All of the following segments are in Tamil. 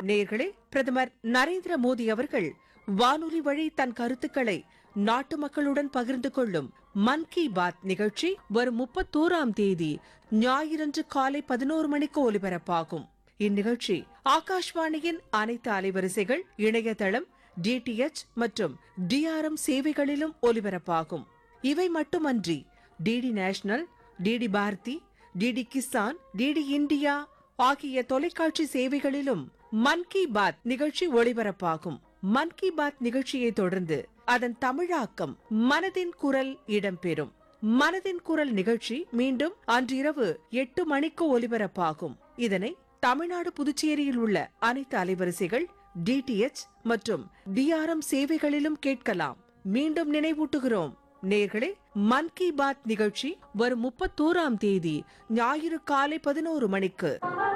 நேர்களே பிரதமர் நரேந்திர மோடி அவர்கள் வானொலி வழி தன் கருத்துக்களை நாட்டு மக்களுடன் பகிர்ந்து கொள்ளும் மன் கி பாத் நிகழ்ச்சி வரும் முப்பத்தோராம் தேதி ஞாயிறன்று காலை பதினோரு மணிக்கு ஒலிபரப்பாகும் இந்நிகழ்ச்சி ஆகாஷ்வாணியின் அனைத்து அலைவரிசைகள் இணையதளம் டிடிஎச் மற்றும் டிஆர்எம் சேவைகளிலும் ஒலிபரப்பாகும் இவை மட்டுமன்றி DD national DD Bharati DD Kisan DD India ஆகிய தொலைக்காட்சி சேவைகளிலும் மன் கி பாத் நிகழ்ச்சி ஒளிபரப்பாகும் மன் கி பாத் நிகழ்ச்சியை தொடர்ந்து அதன் தமிழாக்கம் மனதின் குரல் இடம்பெறும் மனதின் குரல் நிகழ்ச்சி மீண்டும் அன்றிரவு எட்டு மணிக்கு ஒலிபரப்பாகும் இதனை தமிழ்நாடு புதுச்சேரியில் உள்ள அனைத்து அலைவரிசைகள் டிடிஎச் மற்றும் டிஆர்எம் சேவைகளிலும் கேட்கலாம் மீண்டும் நினைவூட்டுகிறோம் நேர்களே மன் கி பாத் நிகழ்ச்சி வரும் முப்பத்தோராம் தேதி ஞாயிறு காலை பதினோரு மணிக்கு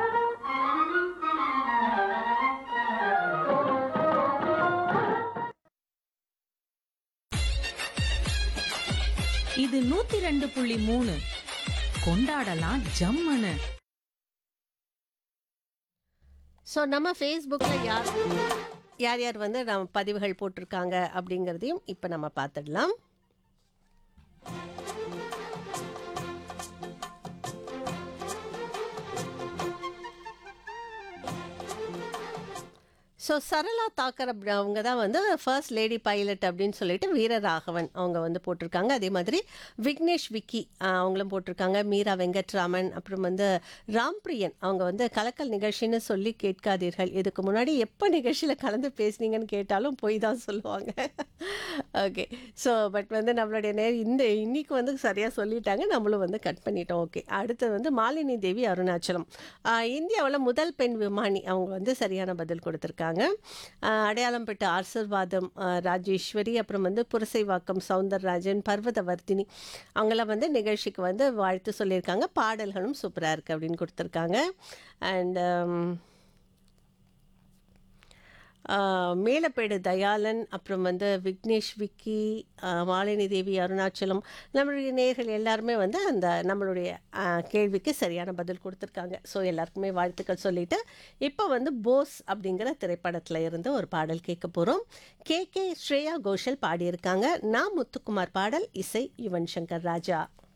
இது நூத்தி ரெண்டு புள்ளி மூணு கொண்டாடலாம் ஜம்முன்னு ஸோ நம்ம ஃபேஸ்புக்கில் யார் யார் யார் வந்து நம்ம பதிவுகள் போட்டிருக்காங்க அப்படிங்கிறதையும் இப்போ நம்ம பார்த்துடலாம் ஸோ சரளா தாக்கர் அப்படி அவங்க தான் வந்து ஃபர்ஸ்ட் லேடி பைலட் அப்படின்னு சொல்லிட்டு வீரராகவன் அவங்க வந்து போட்டிருக்காங்க அதே மாதிரி விக்னேஷ் விக்கி ஆஹ், அவங்களும் போட்டிருக்காங்க மீரா வெங்கட்ராமன் அப்புறம் வந்து ராம்பிரியன் அவங்க வந்து கலக்கல் நிகழ்ச்சின்னு சொல்லி கேட்காதீர்கள் இதுக்கு முன்னாடி எப்போ நிகழ்ச்சியில் கலந்து பேசுனீங்கன்னு கேட்டாலும் போய் தான் சொல்லுவாங்க ஓகே ஸோ பட் வந்து நம்மளுடைய நே இந்த இன்னைக்கு வந்து சரியாக சொல்லிட்டாங்க நம்மளும் வந்து கட் பண்ணிட்டோம் ஓகே அடுத்து வந்து மாலினி தேவி அருணாச்சலம் இந்தியாவில் முதல் பெண் விமானி அவங்க வந்து சரியான பதில் கொடுத்துருக்காங்க ஆஹ் அடையாளம் பெற்ற ஆசீர்வாதம் ஆஹ் ராஜேஸ்வரி அப்புறம் வந்து புரசைவாக்கம் சவுந்தரராஜன் பர்வதவர்த்தினி அவங்களாம் வந்து நிகழ்ச்சிக்கு வந்து வாழ்த்து சொல்லியிருக்காங்க பாடல்களும் சூப்பராக இருக்குது அப்படின்னு கொடுத்துருக்காங்க அண்ட் மேலப்பேடு தயாளன் அப்புறம் வந்து விக்னேஷ் விக்கி ஆஹ் மாலினி தேவி அருணாச்சலம் நம்மளுடைய நேர்கள் எல்லாருமே வந்து அந்த நம்மளுடைய ஆஹ், கேள்விக்கு சரியான பதில் கொடுத்துருக்காங்க ஸோ எல்லாருக்குமே வாழ்த்துக்கள் சொல்லிட்டு இப்போ வந்து போஸ் அப்படிங்கிற திரைப்படத்தில் இருந்து ஒரு பாடல் கேட்க போகிறோம் கே கே ஸ்ரேயா கோஷல் பாடியிருக்காங்க நான் முத்துக்குமார் பாடல் இசை யுவன் சங்கர் ராஜா